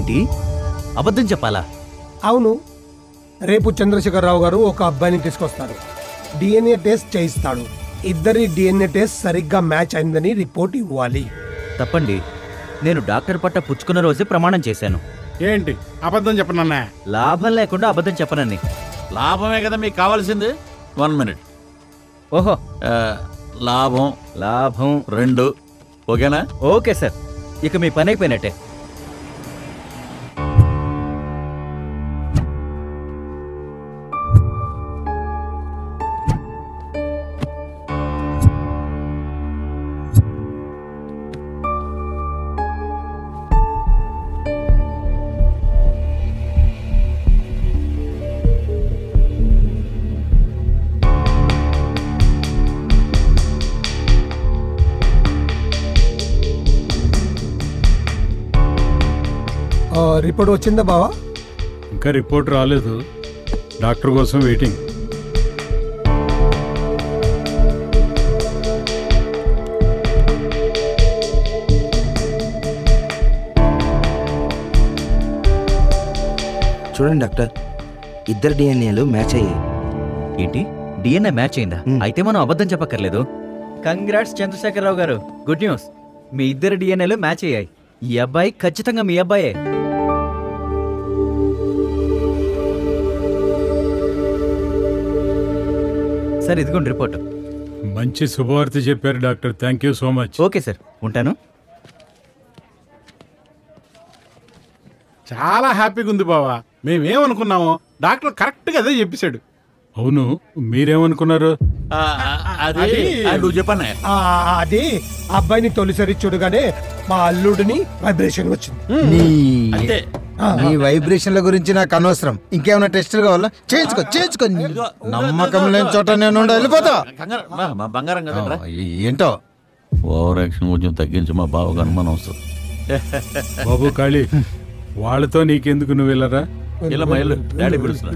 ఏంటి అబద్ధం చెప్పాలా అవును రేపు చంద్రశేఖరరావు గారు ఒక అబ్బాయిని తీసుకొస్తారు డిఎన్ఏ టెస్ట్ చేయిస్తాడు ఇద్దరి డిఎన్ఏ టెస్ట్ సరిగ్గా మ్యాచ్ అయిందని రిపోర్ట్ ఇవ్వాలి తప్పండి నేను డాక్టర్ పట్ట పుచ్చుకున్న రోజే ప్రమాణం చేశాను ఏంటి అబద్ధం చెప్పనన్నా లాభం లేకుండా అబద్ధం చెప్పనని లాభమే కదా మీకు కావాల్సింది వన్ మినిట్ ఓహో లాభం లాభం రెండు ఓకేనా ఓకే సార్ ఇక మీ పని అయిపోయినట్టే ఆ, రిపోర్ట్ వచ్చిందా బావా ఇంకా రిపోర్ట్ రాలేదు డాక్టర్ కోసం వెయిటింగ్ చూడండి డాక్టర్ ఇద్దరు డిఎన్ఏలు మ్యాచ్ అయ్యాయి ఏంటి డిఎన్ఏ మ్యాచ్ అయిందా మ్. అయితే మనం అబద్ధం చెప్పక్కర్లేదు కంగ్రాట్స్ చంద్రశేఖరరావు గారు గుడ్ న్యూస్ మీ ఇద్దరు డిఎన్ఏలు మ్యాచ్ అయ్యాయి ఈ అబ్బాయి ఖచ్చితంగా మీ అబ్బాయే సార్ ఇదిగోండి రిపోర్ట్ మంచి శుభవార్త చెప్పారు doctor thank you so much okay sir ఉంటాను చాలా హ్యాపీగా ఉంది బావా మేమేమనుకున్నామో డాక్టర్ కరెక్ట్ గా అదే చెప్పేశాడు అవును మీరేమనుకున్నారు ఆ, ఆ, అది ఆ, నువ్వు చెప్పన్నా ఆ, అది ఆ అబ్బాయిని తొలిసారి చూడగానే మా అల్లుడిని వైబ్రేషన్ వచ్చింది నీ అంతే నీ వైబ్రేషన్ల గురించి నాకు అనవసరం ఇంకేమైనా టెస్టులు కావాలా చేయించుకో చేయించుకో నమ్మకం లేని చోట నేను ఉండ వెళ్ళిపోతా కంగారు మా మా బంగారం కదా ఆ, ఏంటో ఓవర్ యాక్షన్ కొంచెం తగ్గించి మా బావకు అనుమానం వస్తుంది బాబు కాళీ వాళ్ళతో నీకెందుకు నువ్వు వెళ్ళరా ఇలా మా ఇల్లు డాడీ పిలుస్తున్నాడు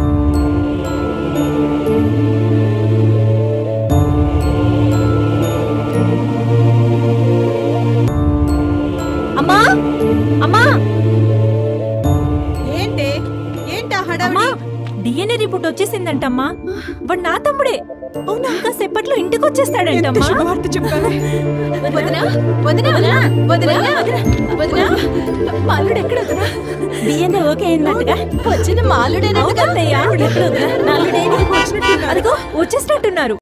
అమ్మా అమ్మా ఏంటి ఏంటి ఆ అమ్మా హడావిడి డిఎన్ఏ రిపోర్ట్ వచ్చేసిందంటమ్మా వాడు నా తమ్ముడే అవునా కాసేపట్లో ఇంటికి వచ్చేస్తాడంటమ్మా శుభవార్త చెప్పావే వదినా వదినా వదినా వదినా మాలుడు ఎక్కడ వదినా డిఎన్ఏ ఓకే అయిందంటగా వచ్చిన మాలుడేనట్టుగా అవునత్తయ్య. ఎక్కడ వదినా? నాలుగేళ్ళు వచ్చినట్టున్నారు. అదిగో వచ్చేసినట్టున్నారు